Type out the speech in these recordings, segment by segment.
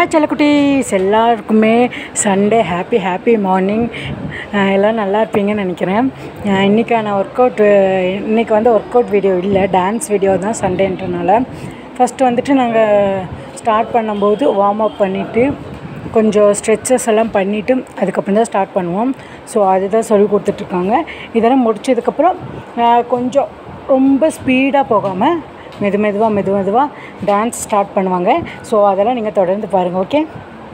hi செல்லக்குட்டீஸ் எல்லாருக்குமே Sunday happy happy morning எல்லோரும் நல்லா இருப்பீங்கன்னு நினைக்கிறேன் அஹ் இன்னைக்கான ஒர்க் அவுட் இன்றைக்கி வந்து ஒர்க் அவுட் வீடியோ இல்லை டான்ஸ் வீடியோ தான் சண்டேன்றனால ஃபஸ்ட்டு வந்துட்டு நாங்கள் ஸ்டார்ட் பண்ணும்போது வார்ம் அப் பண்ணிவிட்டு கொஞ்சம் ஸ்ட்ரெச்சஸ் எல்லாம் பண்ணிவிட்டு அதுக்கப்புறம் தான் ஸ்டார்ட் பண்ணுவோம் ஸோ அதுதான் சொல்லி கொடுத்துட்ருக்காங்க இதெல்லாம் முடிச்சதுக்கப்புறம் அஹ் கொஞ்சம் ரொம்ப ஸ்பீடாக போகாமல் மெது மெதுவாக மெது மெதுவாக டான்ஸ் ஸ்டார்ட் பண்ணுவாங்க ஸோ அதெல்லாம் நீங்கள் தொடர்ந்து பாருங்கள் ஓகே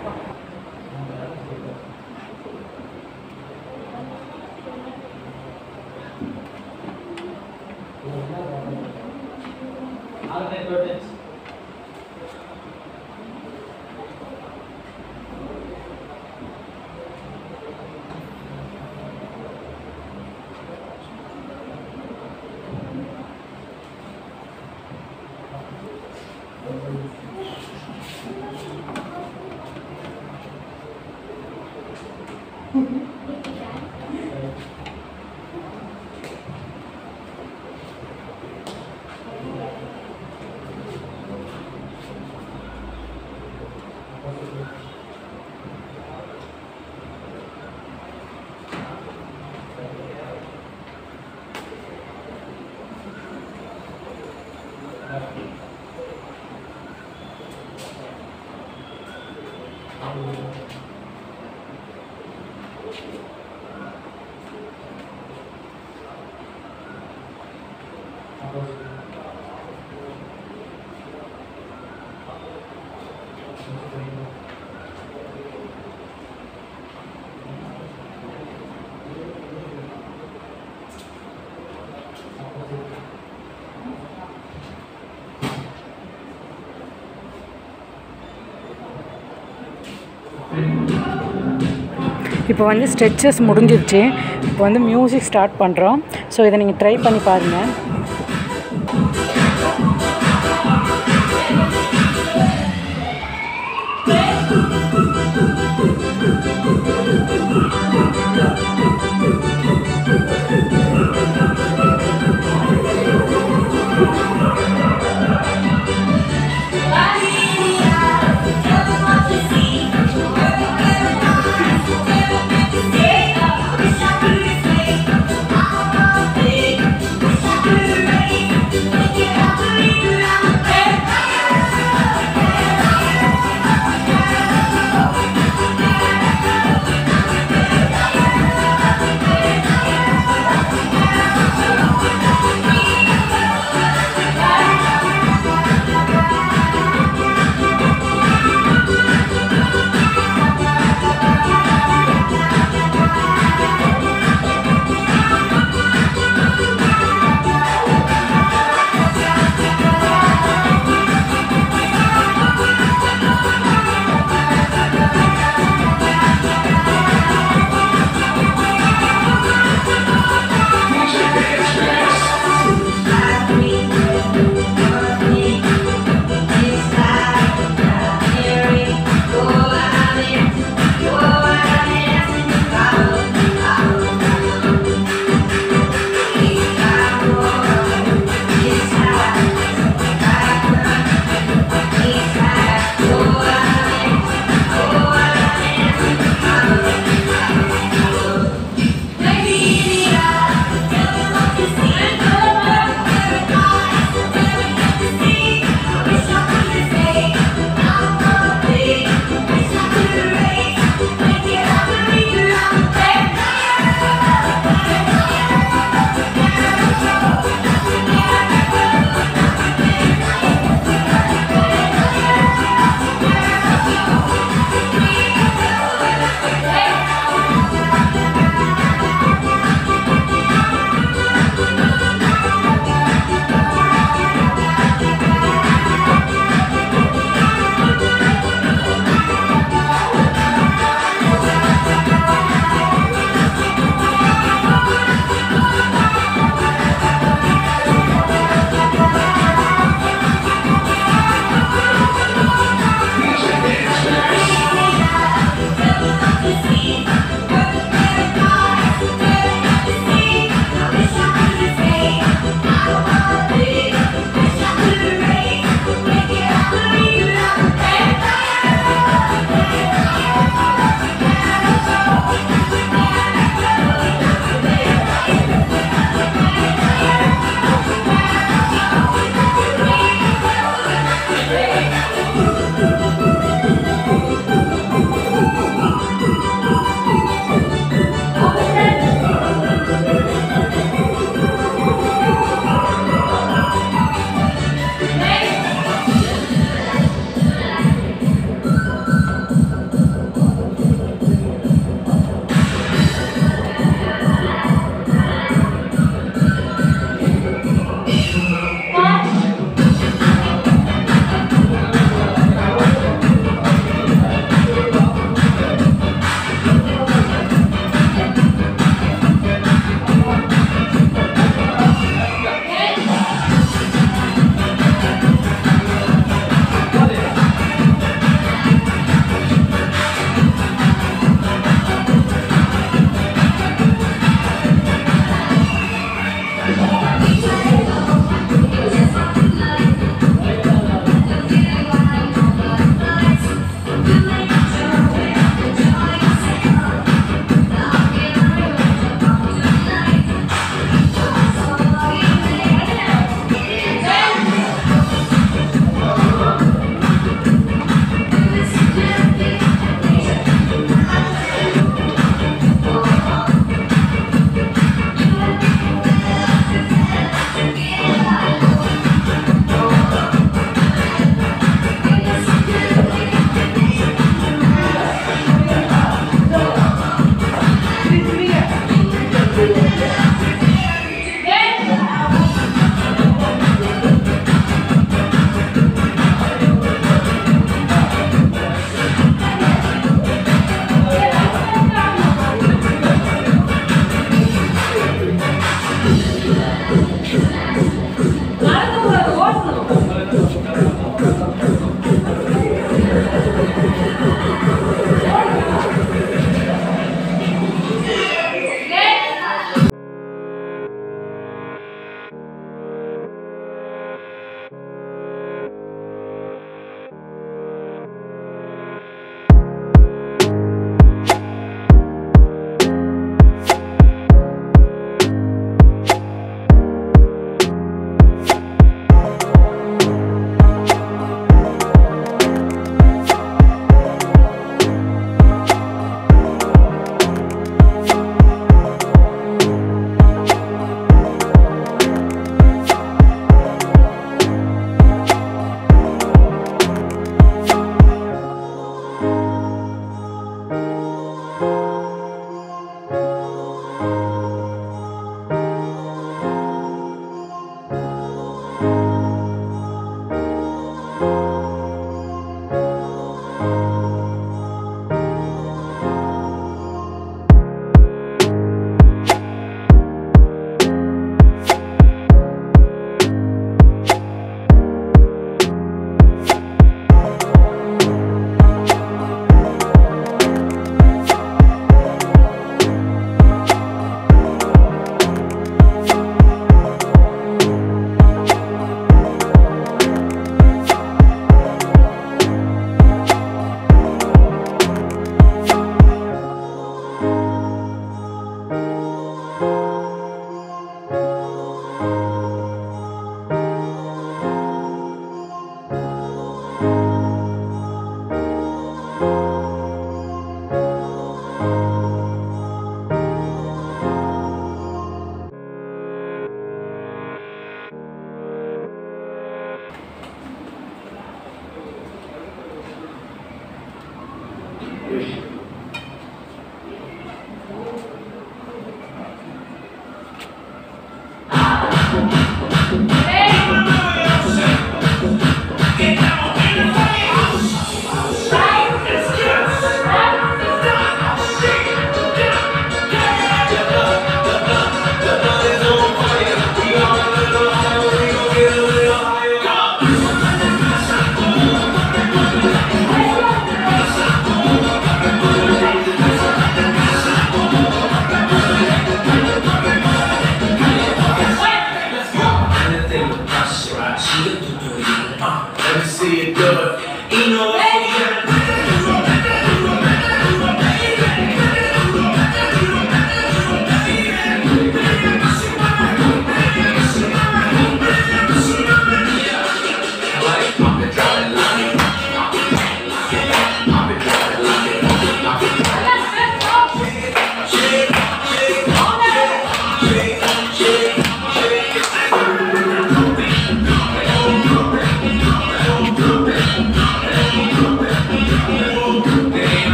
இப்போ வந்து ஸ்ட்ரெச்சஸ் முடிஞ்சிருச்சு இப்போ வந்து மியூசிக் ஸ்டார்ட் பண்ணுறோம் ஸோ இதை நீங்கள் ட்ரை பண்ணி பாருங்கள் Wish I could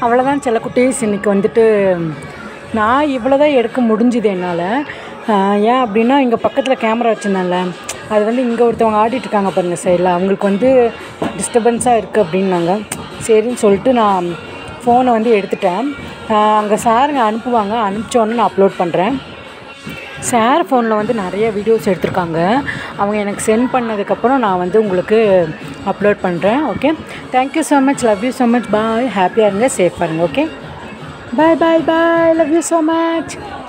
அவ்வளோதான் சில குட்டீஸ் இன்றைக்கி வந்துட்டு நான் இவ்வளோ தான் எடுக்க முடிஞ்சுது என்னால் ஏன் அப்படின்னா இங்கே பக்கத்தில் கேமரா வச்சுருந்தேன்ல அது வந்து இங்கே ஒருத்தவங்க ஆடிட்டு இருக்காங்க பாருங்க சைடில் அவங்களுக்கு வந்து டிஸ்டர்பன்ஸாக இருக்குது அப்படின்னாங்க சரின்னு சொல்லிட்டு நான் ஃபோனை வந்து எடுத்துட்டேன் அங்கே சாருங்க அனுப்புவாங்க அனுப்பிச்சோன்னு நான் அப்லோட் பண்ணுறேன் சார் ஃபோனில் வந்து நிறைய வீடியோஸ் எடுத்திருக்காங்க அவங்க எனக்கு சென்ட் பண்ணதுக்கப்புறம் நான் வந்து உங்களுக்கு அப்லோட் பண்ணுறேன் okay thank you so much love you so much bye ஹாப்பியாக இருங்க சேஃபாக இருங்க okay bye bye bye love you so much